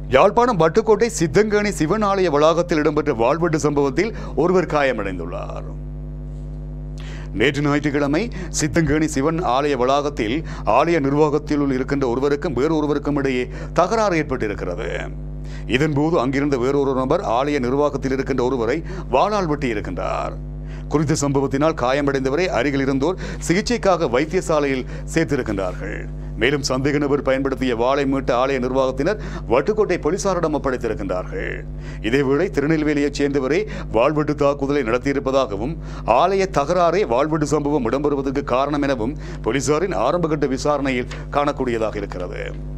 யாழ்ப்பாணம் வட்டுக்கோட்டை சித்தங்கேணி சிவன் ஆலய வளாகத்தில் இடம்பெற்ற வாழ்வெட்டு சம்பவத்தில் ஒருவர் காயமடைந்துள்ளார் நேற்று ஞாயிற்றுக்கிழமை சித்தங்கேணி சிவன் ஆலய வளாகத்தில் ஆலய நிர்வாகத்தில் இருக்கின்ற ஒருவருக்கும் வேறொருவருக்கும் இடையே தகராறு ஏற்பட்டிருக்கிறது இதன்போது அங்கிருந்த வேறொரு நபர் ஆலய நிர்வாகத்தில் இருக்கின்ற ஒருவரை வாளால் வெட்டி இருக்கின்றார் குறித்த சம்பவத்தினால் காயமடைந்தவரை அருகில் இருந்தோர் சிகிச்சைக்காக வைத்தியசாலையில் சேர்த்திருக்கின்றார்கள் மேலும் சந்தேக நபர் பயன்படுத்திய வாளை மீட்ட ஆலய நிர்வாகத்தினர் வட்டுக்கோட்டை போலீசாரிடம் ஒப்படைத்திருக்கின்றார்கள் இதேவேளை திருநெல்வேலியைச் சேர்ந்தவரே வாழ்வெட்டு தாக்குதலை நடத்தியிருப்பதாகவும் ஆலய தகராறே வாழ்வெட்டு சம்பவம் இடம்பெறுவதற்கு காரணம் எனவும் போலீசாரின் ஆரம்பகட்ட விசாரணையில் காணக்கூடியதாக இருக்கிறது